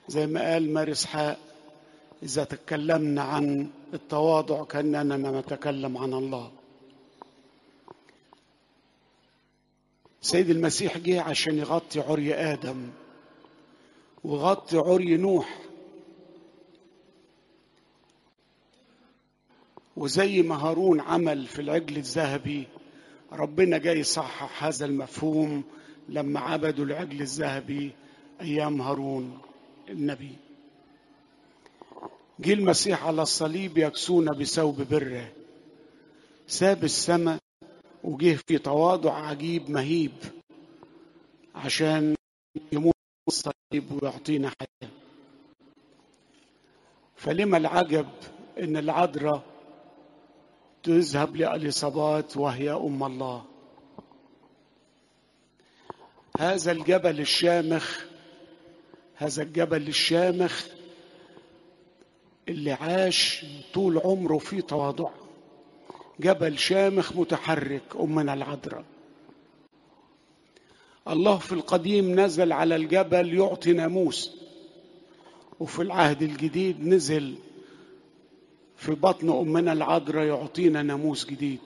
زي ما قال ماري اسحاق اذا تكلمنا عن التواضع كاننا نتكلم عن الله سيد المسيح جه عشان يغطي عري ادم وغطي عري نوح وزي ما هارون عمل في العجل الذهبي ربنا جاي يصحح هذا المفهوم لما عبدوا العجل الذهبي ايام هارون النبي جه المسيح على الصليب يكسونا بثوب بره ساب السماء وجه في تواضع عجيب مهيب عشان يموت الصليب ويعطينا حياه فلما العجب ان العذراء تذهب لاليصابات وهي ام الله هذا الجبل الشامخ هذا الجبل الشامخ اللي عاش طول عمره في تواضع جبل شامخ متحرك امنا العذراء الله في القديم نزل على الجبل يعطي ناموس وفي العهد الجديد نزل في بطن امنا العذراء يعطينا ناموس جديد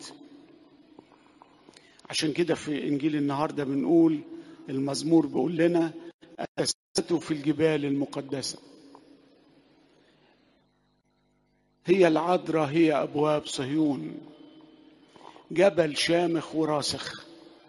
عشان كده في انجيل النهارده بنقول المزمور بيقول لنا اسسته في الجبال المقدسه هي العذراء هي ابواب صهيون جبل شامخ وراسخ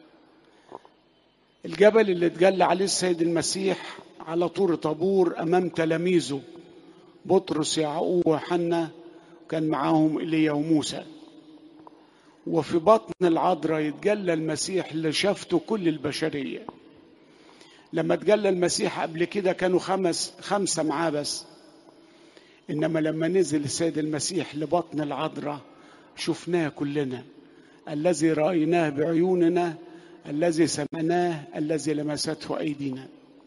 الجبل اللي اتجلى عليه السيد المسيح على طور طابور امام تلاميذه بطرس يعقوب وحنا كان معاهم ايليا وموسى وفي بطن العذراء يتجلى المسيح اللي شافته كل البشريه لما تجلى المسيح قبل كده كانوا خمس خمسه معاه بس انما لما نزل السيد المسيح لبطن العذراء شفناه كلنا الذي رايناه بعيوننا الذي سمعناه الذي لمسته ايدينا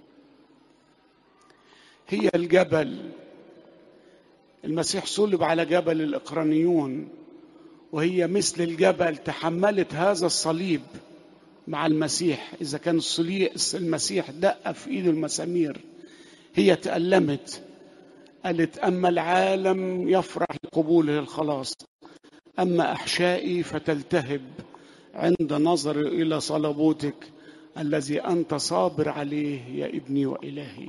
هي الجبل المسيح صلب على جبل الاقرانيون وهي مثل الجبل تحملت هذا الصليب مع المسيح اذا كان المسيح دق في ايده المسامير هي تألمت قالت اما العالم يفرح لقبوله الخلاص اما احشائي فتلتهب عند نظر الى صلبوتك الذي انت صابر عليه يا ابني والهي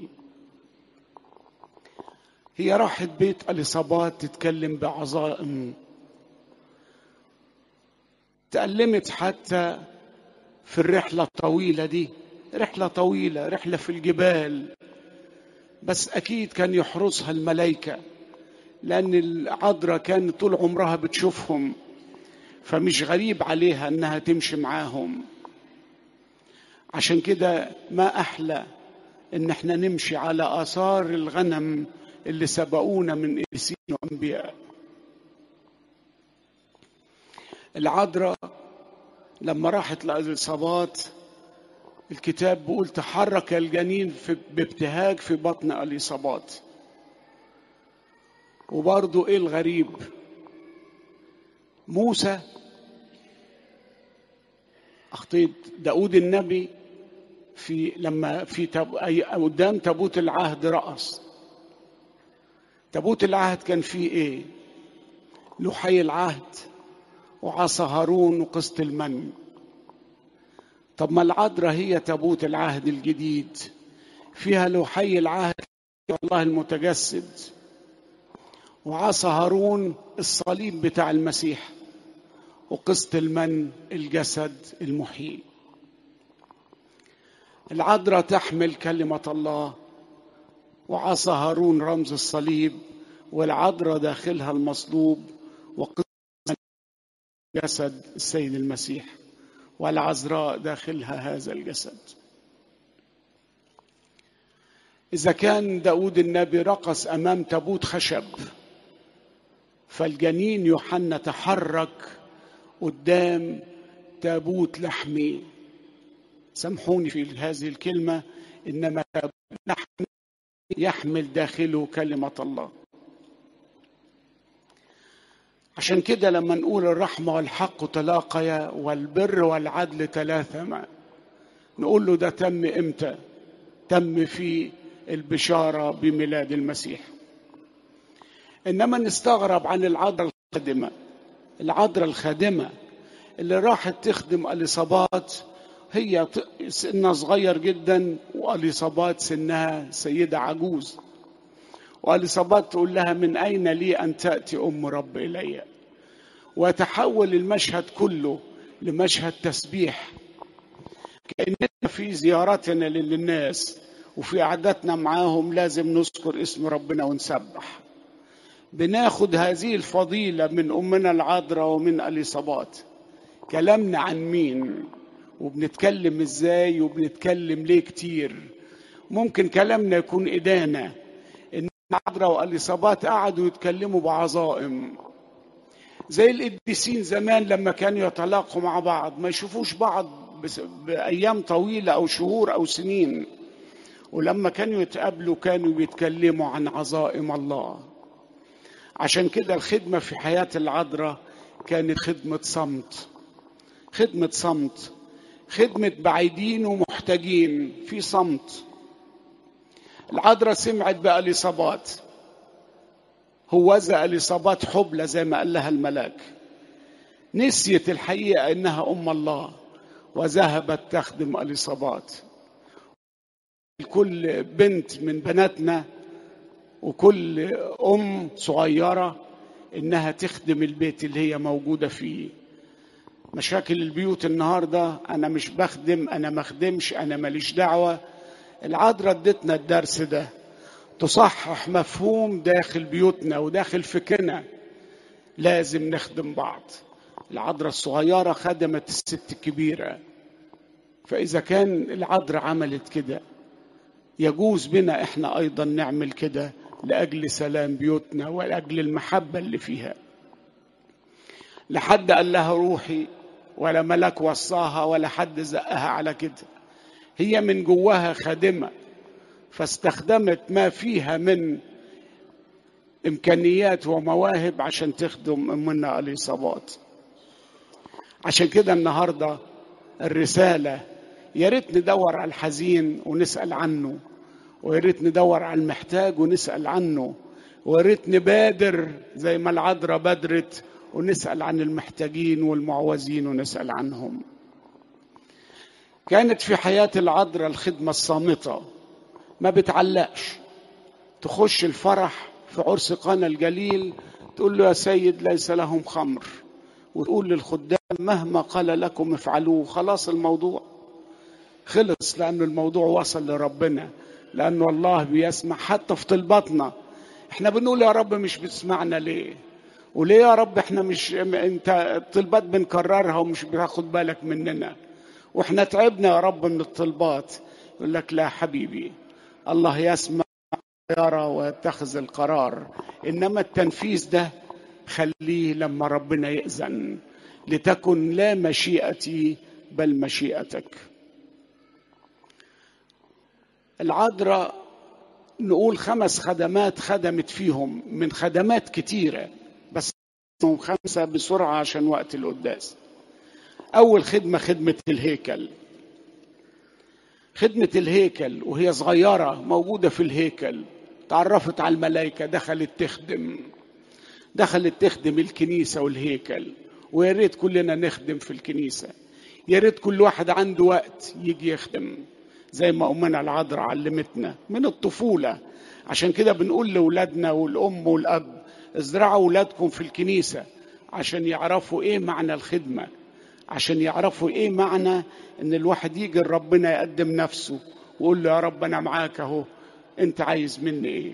هي راحت بيت اليصابات تتكلم بعظائم تألمت حتى في الرحلة الطويلة دي رحلة طويلة رحلة في الجبال بس أكيد كان يحرسها الملائكة لأن العذراء كانت طول عمرها بتشوفهم فمش غريب عليها انها تمشي معاهم عشان كده ما احلى ان احنا نمشي على اثار الغنم اللي سبقونا من ارسين وانبياء العذراء لما راحت لإصابات الكتاب بيقول تحرك الجنين في بابتهاج في بطن اليصابات وبرضه ايه الغريب موسى اخطيت داود النبي في لما في تب... أي... قدام تابوت العهد رأس تابوت العهد كان فيه ايه لوحي العهد وعصا هارون وقسط المن طب ما العذراء هي تابوت العهد الجديد فيها لوحي العهد الله المتجسد وعصا هارون الصليب بتاع المسيح وقسط المن الجسد المحيي العذراء تحمل كلمة الله وعصا هارون رمز الصليب والعذراء داخلها المصلوب وقسط جسد السيد المسيح والعذراء داخلها هذا الجسد إذا كان داود النبي رقص أمام تابوت خشب فالجنين يوحنا تحرك قدام تابوت لحمي سامحوني في هذه الكلمة إنما تابوت لحمي يحمل داخله كلمة الله عشان كده لما نقول الرحمة والحق تلاقيا والبر والعدل تلاثما نقول له ده تم امتى تم في البشارة بميلاد المسيح إنما نستغرب عن العذراء الخادمة العذراء الخادمة اللي راحت تخدم اليصابات هي سنها صغير جدا واليصابات سنها سيدة عجوز واليصابات تقول لها من أين لي أن تأتي أم رب إلي وتحول المشهد كله لمشهد تسبيح كأننا في زيارتنا للناس وفي قعدتنا معاهم لازم نذكر اسم ربنا ونسبح بناخد هذه الفضيلة من أمنا العذراء ومن اليصابات كلامنا عن مين وبنتكلم ازاي وبنتكلم ليه كتير ممكن كلامنا يكون إدانة إن العذراء واليصابات قعدوا يتكلموا بعظائم زي القديسين زمان لما كانوا يتلاقوا مع بعض ما يشوفوش بعض بأيام طويلة أو شهور أو سنين ولما كانوا يتقابلوا كانوا بيتكلموا عن عظائم الله عشان كده الخدمة في حياة العذراء كانت خدمة صمت خدمة صمت خدمة بعيدين ومحتاجين في صمت العذراء سمعت بأليصابات هوذا أليصابات حبلى زي ما قال لها الملاك نسيت الحقيقة إنها أم الله وذهبت تخدم اليصابات كل بنت من بناتنا وكل ام صغيره انها تخدم البيت اللي هي موجوده فيه مشاكل البيوت النهارده انا مش بخدم انا ما اخدمش انا ماليش دعوه العذراء ادتنا الدرس ده تصحح مفهوم داخل بيوتنا وداخل فكرنا لازم نخدم بعض العذراء الصغيره خدمت الست الكبيره فاذا كان العذراء عملت كده يجوز بنا احنا ايضا نعمل كده لاجل سلام بيوتنا ولاجل المحبه اللي فيها لحد قال لها روحي ولا ملك وصاها ولا حد زقها على كده هي من جواها خادمه فاستخدمت ما فيها من امكانيات ومواهب عشان تخدم امنا اليصابات عشان كده النهارده الرساله يا ريت ندور على الحزين ونسال عنه ويا ريت ندور على المحتاج ونسال عنه ويا ريت نبادر زي ما العذراء بادرت ونسال عن المحتاجين والمعوزين ونسال عنهم كانت في حياه العذراء الخدمه الصامته ما بتعلقش تخش الفرح في عرس قانا الجليل تقول له يا سيد ليس لهم خمر وتقول للخدام مهما قال لكم افعلوه خلاص الموضوع خلص لأنه الموضوع وصل لربنا لأنه الله بيسمع حتى في طلباتنا احنا بنقول يا رب مش بتسمعنا ليه وليه يا رب احنا مش انت الطلبات بنكررها ومش بتاخد بالك مننا واحنا تعبنا يا رب من الطلبات يقول لك لا حبيبي الله يسمع يرى ويتخذ القرار انما التنفيذ ده خليه لما ربنا يأذن لتكن لا مشيئتي بل مشيئتك العذراء نقول خمس خدمات خدمت فيهم من خدمات كتيرة بس خمسة بسرعة عشان وقت القداس أول خدمة خدمة الهيكل خدمة الهيكل وهي صغيرة موجودة في الهيكل تعرفت على الملائكة دخلت تخدم دخلت تخدم الكنيسة والهيكل ويا ريت كلنا نخدم في الكنيسة يا ريت كل واحد عنده وقت يجي يخدم زي ما أمنا العذراء علمتنا من الطفولة عشان كده بنقول لأولادنا والأم والأب ازرعوا أولادكم في الكنيسة عشان يعرفوا إيه معنى الخدمة عشان يعرفوا إيه معنى إن الواحد يجي لربنا يقدم نفسه ويقول له يا رب أنا معاك أهو أنت عايز مني إيه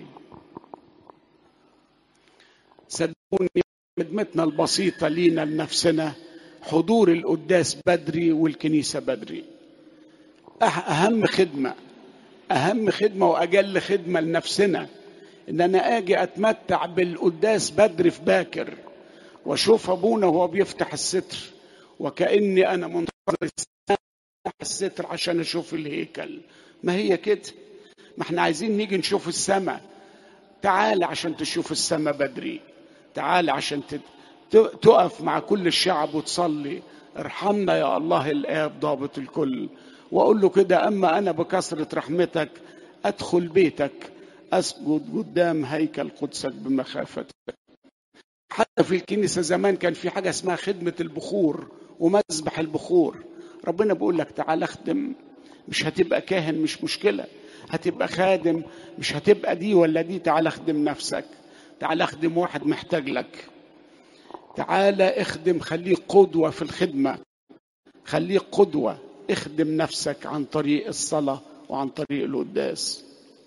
صدقوني خدمتنا البسيطة لينا لنفسنا حضور القداس بدري والكنيسة بدري أهم خدمة أهم خدمة وأجل خدمة لنفسنا إن أنا أجي أتمتع بالقداس بدري في باكر وأشوف أبونا وهو بيفتح الستر وكأني أنا منتظر الستر عشان أشوف الهيكل ما هي كده ما احنا عايزين نيجي نشوف السماء تعال عشان تشوف السماء بدري تعال عشان تقف مع كل الشعب وتصلي ارحمنا يا الله الآب ضابط الكل واقول له كده اما انا بكثره رحمتك ادخل بيتك اسجد قدام هيكل قدسك بمخافتك حتى في الكنيسه زمان كان في حاجه اسمها خدمه البخور ومذبح البخور ربنا بيقول لك تعال اخدم مش هتبقى كاهن مش مشكله هتبقى خادم مش هتبقى دي ولا دي تعال اخدم نفسك تعال اخدم واحد محتاج لك تعال اخدم خليك قدوه في الخدمه خليك قدوه اخدم نفسك عن طريق الصلاه وعن طريق القداس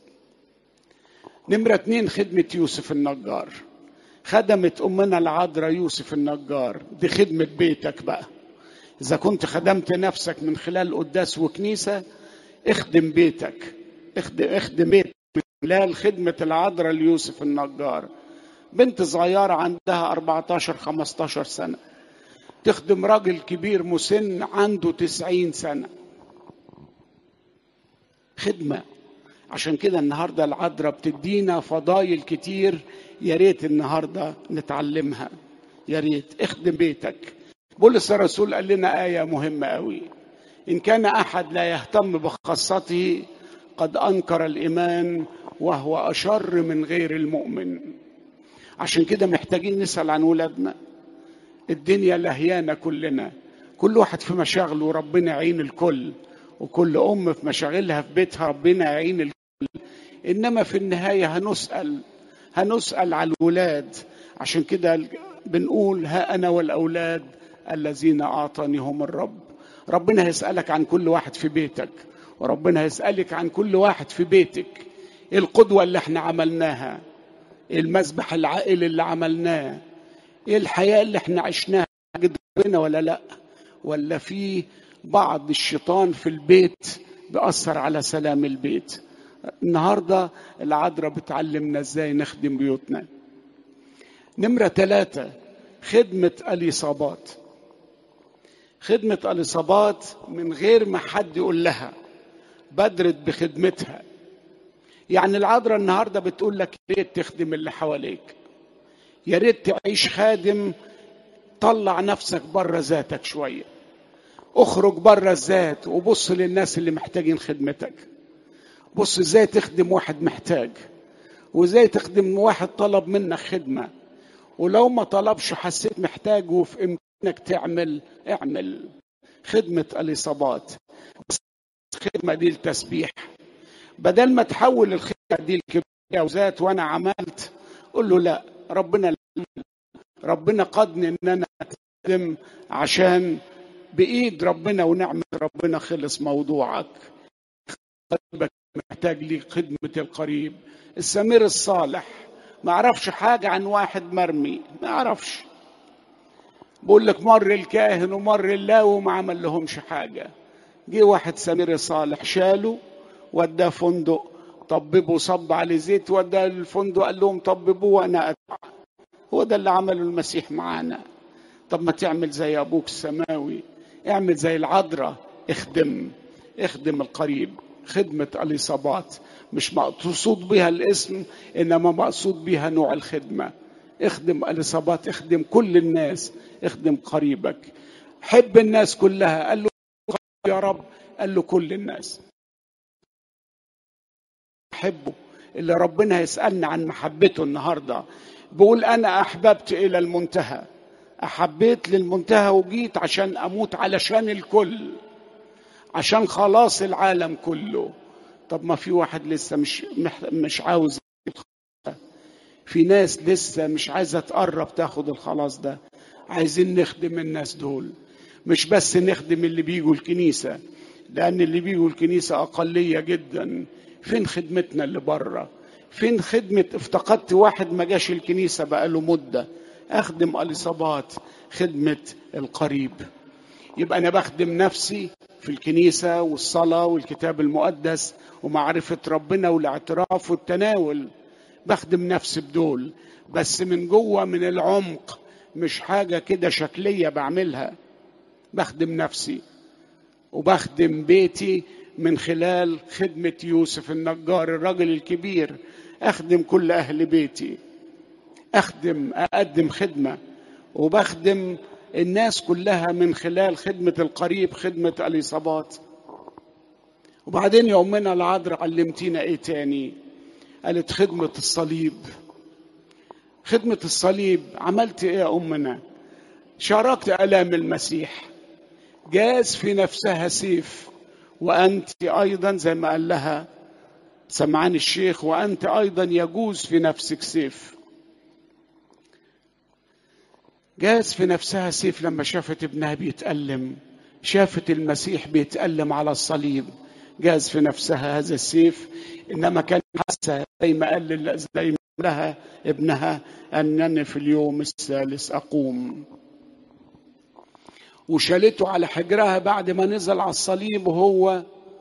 نمرة اتنين خدمة يوسف النجار خدمت أمنا العذراء يوسف النجار دي خدمة بيتك بقى إذا كنت خدمت نفسك من خلال قداس وكنيسة اخدم بيتك اخدم, اخدم بيتك من خلال خدمة العذراء ليوسف النجار بنت صغيرة عندها 14 15 سنة تخدم راجل كبير مسن عنده 90 سنة خدمة عشان كده النهارده العذراء بتدينا فضايل كتير يا ريت النهارده نتعلمها يا ريت اخدم بيتك بولس الرسول قال لنا آية مهمة قوي إن كان أحد لا يهتم بخاصته قد أنكر الإيمان وهو أشر من غير المؤمن عشان كده محتاجين نسأل عن ولادنا الدنيا لهيانة كلنا كل واحد في مشاغله ربنا يعين الكل وكل أم في مشاغلها في بيتها ربنا يعين الكل إنما في النهاية هنسأل هنسأل على الولاد عشان كده بنقول ها أنا والأولاد الذين أعطانيهم الرب ربنا هيسألك عن كل واحد في بيتك وربنا هيسألك عن كل واحد في بيتك إيه القدوة اللي احنا عملناها إيه المذبح العائلي اللي عملناه ايه الحياة اللي احنا عشناها ربنا ولا لا ولا في بعض الشيطان في البيت بأثر على سلام البيت النهاردة العذراء بتعلمنا ازاي نخدم بيوتنا نمرة ثلاثة خدمة الإصابات خدمة الإصابات من غير ما حد يقول لها بدرت بخدمتها يعني العذراء النهاردة بتقول لك يا ريت تخدم اللي حواليك يا ريت تعيش خادم طلع نفسك بره ذاتك شويه اخرج بره الذات وبص للناس اللي محتاجين خدمتك بص ازاي تخدم واحد محتاج وازاي تخدم واحد طلب منك خدمه ولو ما طلبش حسيت محتاج وفي امكانك تعمل اعمل خدمه الاصابات الخدمه دي التسبيح بدل ما تحول الخدمه دي لكبرياء وذات وانا عملت قول له لا ربنا ربنا قادني ان انا اقدم عشان بايد ربنا ونعمه ربنا خلص موضوعك قلبك محتاج لي خدمه القريب السمير الصالح ما عرفش حاجه عن واحد مرمي ما عرفش بقول لك مر الكاهن ومر اللاوي وما عمل لهمش حاجه جه واحد سمير صالح شاله وداه فندق طببه صب عليه زيت وداه الفندق قال لهم طببوه وانا ادفع هو ده اللي عمله المسيح معانا طب ما تعمل زي ابوك السماوي اعمل زي العذراء اخدم اخدم القريب خدمة الإصابات مش مقصود بها الاسم إنما مقصود بها نوع الخدمة اخدم الإصابات اخدم كل الناس اخدم قريبك حب الناس كلها قال له يا رب قال له كل الناس حبه اللي ربنا هيسألنا عن محبته النهارده بقول انا احببت الى المنتهى احبيت للمنتهى وجيت عشان اموت علشان الكل عشان خلاص العالم كله طب ما في واحد لسه مش مش عاوز في ناس لسه مش عايزه تقرب تاخد الخلاص ده عايزين نخدم الناس دول مش بس نخدم اللي بيجوا الكنيسه لان اللي بيجوا الكنيسه اقليه جدا فين خدمتنا اللي بره فين خدمة افتقدت واحد ما جاش الكنيسة بقاله مدة أخدم الإصابات خدمة القريب يبقى أنا بخدم نفسي في الكنيسة والصلاة والكتاب المقدس ومعرفة ربنا والاعتراف والتناول بخدم نفسي بدول بس من جوه من العمق مش حاجة كده شكلية بعملها بخدم نفسي وبخدم بيتي من خلال خدمة يوسف النجار الرجل الكبير أخدم كل أهل بيتي أخدم أقدم خدمة وبخدم الناس كلها من خلال خدمة القريب خدمة الإصابات وبعدين يا أمنا العذراء علمتينا إيه تاني قالت خدمة الصليب خدمة الصليب عملت إيه يا أمنا شاركت آلام المسيح جاز في نفسها سيف وأنت أيضا زي ما قال لها سمعان الشيخ وأنت أيضا يجوز في نفسك سيف جاز في نفسها سيف لما شافت ابنها بيتألم شافت المسيح بيتألم على الصليب جاز في نفسها هذا السيف إنما كان حاسة زي ما قال زي ما لها ابنها أنني في اليوم الثالث أقوم وشالته على حجرها بعد ما نزل على الصليب وهو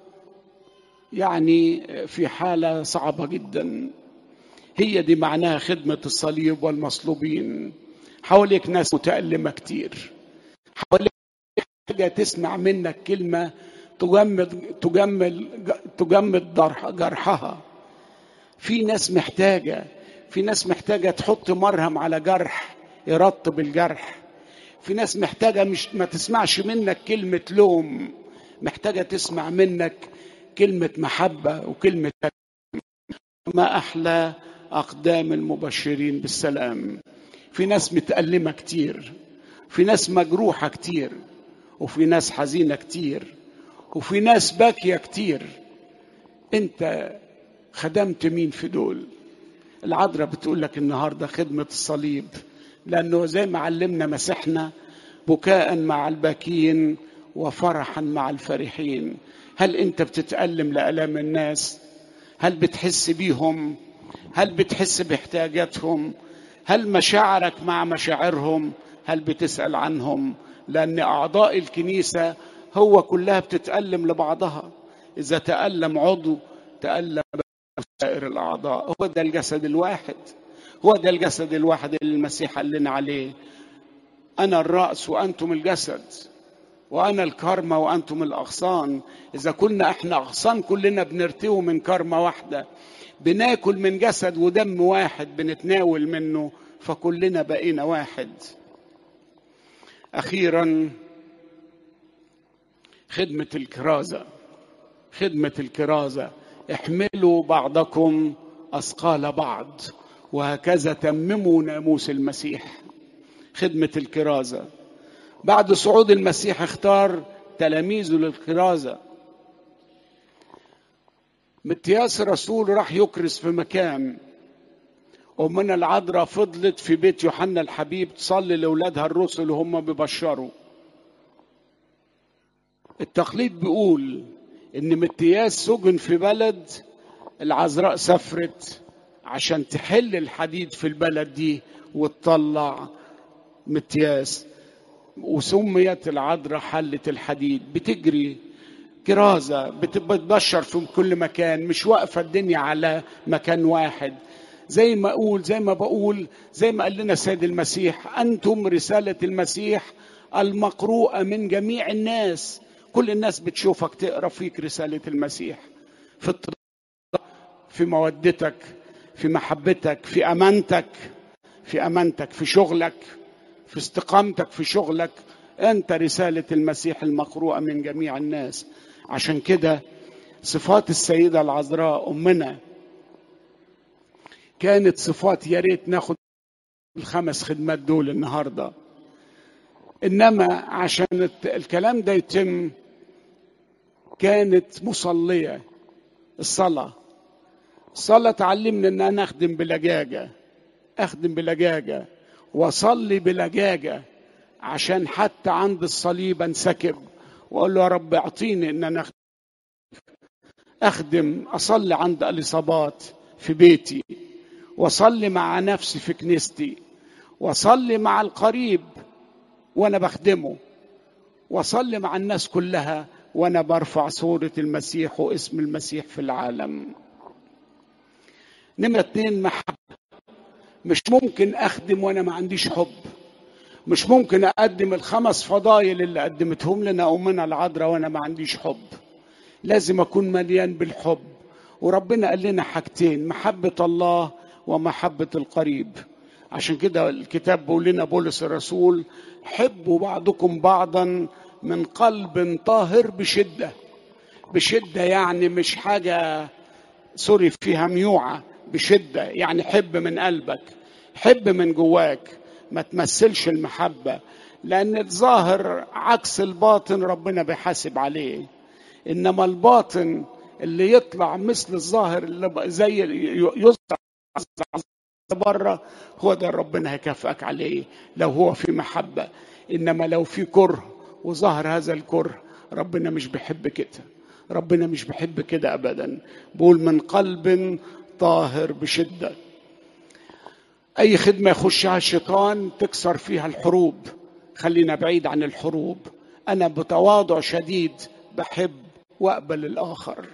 يعني في حالة صعبة جدا هي دي معناها خدمة الصليب والمصلوبين حواليك ناس متألمة كتير حواليك حاجة تسمع منك كلمة تجمد تجمل تجمد جرحها في ناس محتاجة في ناس محتاجة تحط مرهم على جرح يرطب الجرح في ناس محتاجة مش ما تسمعش منك كلمة لوم محتاجة تسمع منك كلمة محبة وكلمة ما أحلى أقدام المبشرين بالسلام في ناس متألمة كتير في ناس مجروحة كتير وفي ناس حزينة كتير وفي ناس باكية كتير انت خدمت مين في دول العذراء بتقول لك النهاردة خدمة الصليب لأنه زي ما علمنا مسيحنا بكاء مع الباكين وفرحا مع الفرحين هل انت بتتألم لألام الناس هل بتحس بيهم هل بتحس باحتياجاتهم هل مشاعرك مع مشاعرهم هل بتسأل عنهم لأن أعضاء الكنيسة هو كلها بتتألم لبعضها إذا تألم عضو تألم سائر الأعضاء هو ده الجسد الواحد هو ده الجسد الواحد اللي المسيح قال لنا عليه أنا الرأس وأنتم الجسد وأنا الكرمة وأنتم الأغصان إذا كنا إحنا أغصان كلنا بنرتوي من كرمة واحدة بناكل من جسد ودم واحد بنتناول منه فكلنا بقينا واحد أخيرا خدمة الكرازة خدمة الكرازة احملوا بعضكم أثقال بعض وهكذا تمموا ناموس المسيح خدمة الكرازة بعد صعود المسيح اختار تلاميذه للكرازة متياس الرسول راح يكرس في مكان أمنا العذراء فضلت في بيت يوحنا الحبيب تصلي لأولادها الرسل وهم بيبشروا التقليد بيقول إن متياس سجن في بلد العذراء سافرت عشان تحل الحديد في البلد دي وتطلع متياس وسميت العذراء حلة الحديد بتجري كرازة بتبشر في كل مكان مش واقفة الدنيا على مكان واحد زي ما أقول زي ما بقول زي ما قال لنا سيد المسيح أنتم رسالة المسيح المقروءة من جميع الناس كل الناس بتشوفك تقرا فيك رسالة المسيح في في مودتك في محبتك في أمانتك في أمانتك في شغلك في استقامتك في شغلك أنت رسالة المسيح المقروءة من جميع الناس عشان كده صفات السيدة العذراء أمنا كانت صفات يا ريت ناخد الخمس خدمات دول النهارده انما عشان الكلام ده يتم كانت مصليه الصلاه الصلاه تعلمنا ان انا اخدم بلجاجه اخدم بلجاجه واصلي بلجاجه عشان حتى عند الصليب انسكب واقول له يا رب اعطيني ان انا اخدم اصلي عند الاصابات في بيتي واصلي مع نفسي في كنيستي واصلي مع القريب وانا بخدمه واصلي مع الناس كلها وانا برفع صورة المسيح واسم المسيح في العالم نمرة اتنين محبة مش ممكن اخدم وانا ما عنديش حب مش ممكن اقدم الخمس فضايل اللي قدمتهم لنا امنا العذراء وانا ما عنديش حب لازم اكون مليان بالحب وربنا قال لنا حاجتين محبة الله ومحبة القريب عشان كده الكتاب بيقول لنا بولس الرسول حبوا بعضكم بعضا من قلب طاهر بشدة بشدة يعني مش حاجة سوري فيها ميوعة بشدة يعني حب من قلبك حب من جواك ما تمثلش المحبة لأن الظاهر عكس الباطن ربنا بيحاسب عليه إنما الباطن اللي يطلع مثل الظاهر اللي زي يظهر بره هو ده ربنا هيكافئك عليه لو هو في محبة إنما لو في كره وظهر هذا الكره ربنا مش بيحب كده ربنا مش بيحب كده أبدا بقول من قلب طاهر بشدة أي خدمة يخشها الشيطان تكسر فيها الحروب خلينا بعيد عن الحروب أنا بتواضع شديد بحب وأقبل الآخر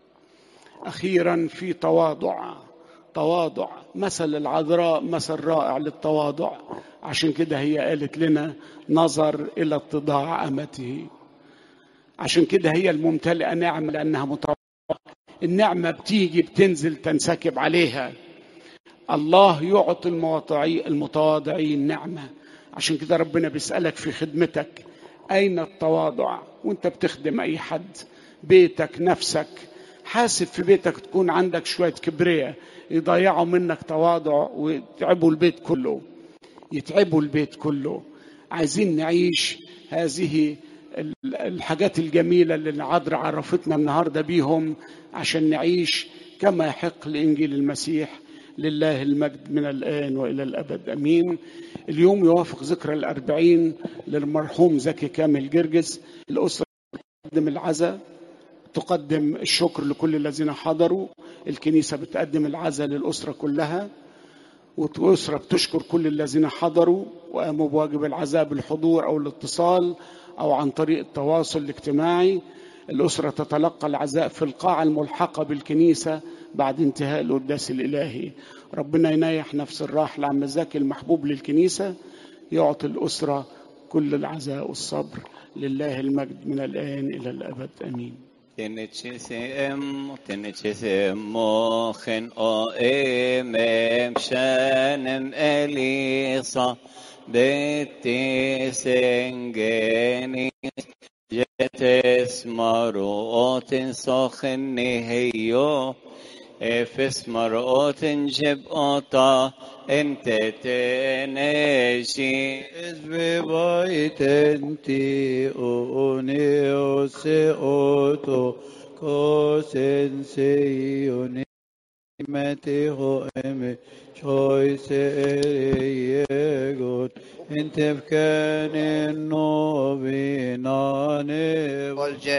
أخيرا في تواضع تواضع مثل العذراء مثل رائع للتواضع عشان كده هي قالت لنا نظر إلى اتضاع أمته عشان كده هي الممتلئة نعمة لأنها متواضعة النعمة بتيجي بتنزل تنسكب عليها الله يعطي المواضعي المتواضعين نعمة عشان كده ربنا بيسألك في خدمتك أين التواضع وانت بتخدم أي حد بيتك نفسك حاسب في بيتك تكون عندك شوية كبرياء يضيعوا منك تواضع ويتعبوا البيت كله يتعبوا البيت كله عايزين نعيش هذه الحاجات الجميلة اللي العذراء عرفتنا النهاردة بيهم عشان نعيش كما يحق لإنجيل المسيح لله المجد من الآن وإلى الأبد أمين اليوم يوافق ذكرى الأربعين للمرحوم زكي كامل جرجس الأسرة تقدم العزاء تقدم الشكر لكل الذين حضروا الكنيسة بتقدم العزاء للأسرة كلها والأسرة بتشكر كل الذين حضروا وقاموا بواجب العزاء بالحضور أو الاتصال أو عن طريق التواصل الاجتماعي الأسرة تتلقى العزاء في القاعة الملحقة بالكنيسة بعد انتهاء القداس الإلهي ربنا ينيح نفس الراحل عم زكي المحبوب للكنيسة يعطي الأسرة كل العزاء والصبر لله المجد من الآن إلى الأبد أمين تنتشسم تنتشسم موخن او امم شانم اليصا بتسنجني جتس مروت سخن هيو افس مرؤوت جب اوتا انت تنشي Es bebaitenti oneos oto kosenseoni metiho eme choice ereyegot انت بكان النوبينان